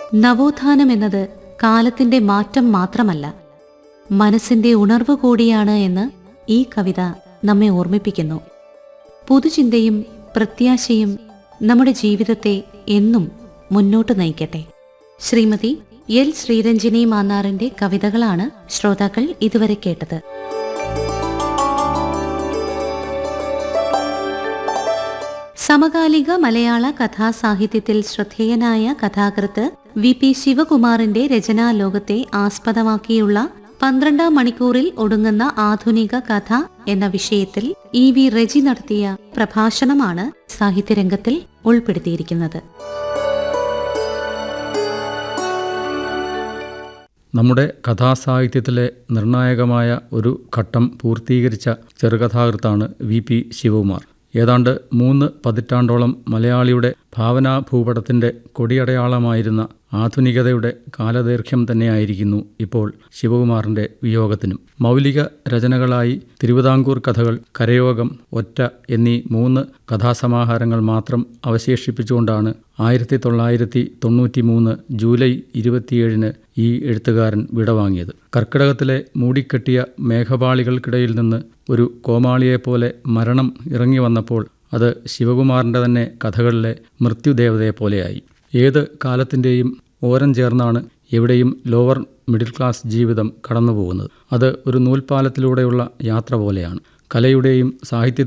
നവോത്ഥാനം എന്നത് കാലത്തിന്റെ മാറ്റം മാത്രമല്ല മനസ്സിന്റെ ഉണർവ് കൂടിയാണ് എന്ന് ഈ കവിത നമ്മെ ഓർമ്മിപ്പിക്കുന്നു പുതുചിന്തയും പ്രത്യാശയും നമ്മുടെ ജീവിതത്തെ എന്നും മുന്നോട്ട് നയിക്കട്ടെ ശ്രീമതി എൽ ശ്രീരഞ്ജിനി മാന്നാറിന്റെ കവിതകളാണ് ശ്രോതാക്കൾ ഇതുവരെ കേട്ടത് സമകാലിക മലയാള കഥാസാഹിത്യത്തിൽ ശ്രദ്ധേയനായ കഥാകൃത്ത് വി പി ശിവകുമാറിന്റെ രചനാലോകത്തെ ആസ്പദമാക്കിയുള്ള പന്ത്രണ്ടാം മണിക്കൂറിൽ ഒടുങ്ങുന്ന ആധുനിക കഥ എന്ന വിഷയത്തിൽ ഇ വി റെജി നടത്തിയ പ്രഭാഷണമാണ് സാഹിത്യരംഗത്തിൽ ഉൾപ്പെടുത്തിയിരിക്കുന്നത് നമ്മുടെ കഥാസാഹിത്യത്തിലെ നിർണായകമായ ഒരു ഘട്ടം പൂർത്തീകരിച്ച ചെറുകഥാകൃത്താണ് വി പി ശിവകുമാർ ഏതാണ്ട് മൂന്ന് പതിറ്റാണ്ടോളം മലയാളിയുടെ ഭാവനാഭൂപടത്തിൻ്റെ കൊടിയടയാളമായിരുന്ന ആധുനികതയുടെ കാലദൈർഘ്യം തന്നെയായിരിക്കുന്നു ഇപ്പോൾ ശിവകുമാറിൻ്റെ വിയോഗത്തിനും മൗലിക രചനകളായി തിരുവിതാംകൂർ കഥകൾ കരയോഗം ഒറ്റ എന്നീ മൂന്ന് കഥാസമാഹാരങ്ങൾ മാത്രം അവശേഷിപ്പിച്ചുകൊണ്ടാണ് ആയിരത്തി തൊള്ളായിരത്തി തൊണ്ണൂറ്റി മൂന്ന് ജൂലൈ ഇരുപത്തിയേഴിന് ഈ എഴുത്തുകാരൻ വിടവാങ്ങിയത് കർക്കിടകത്തിലെ മൂടിക്കെട്ടിയ മേഘപാളികൾക്കിടയിൽ നിന്ന് ഒരു കോമാളിയെപ്പോലെ മരണം ഇറങ്ങി വന്നപ്പോൾ അത് ശിവകുമാറിൻ്റെ തന്നെ കഥകളിലെ മൃത്യുദേവതയെപ്പോലെയായി ഏത് കാലത്തിൻ്റെയും ഓരം ചേർന്നാണ് എവിടെയും ലോവർ മിഡിൽ ക്ലാസ് ജീവിതം കടന്നുപോകുന്നത് അത് ഒരു നൂൽപ്പാലത്തിലൂടെയുള്ള യാത്ര പോലെയാണ് കലയുടെയും സാഹിത്യ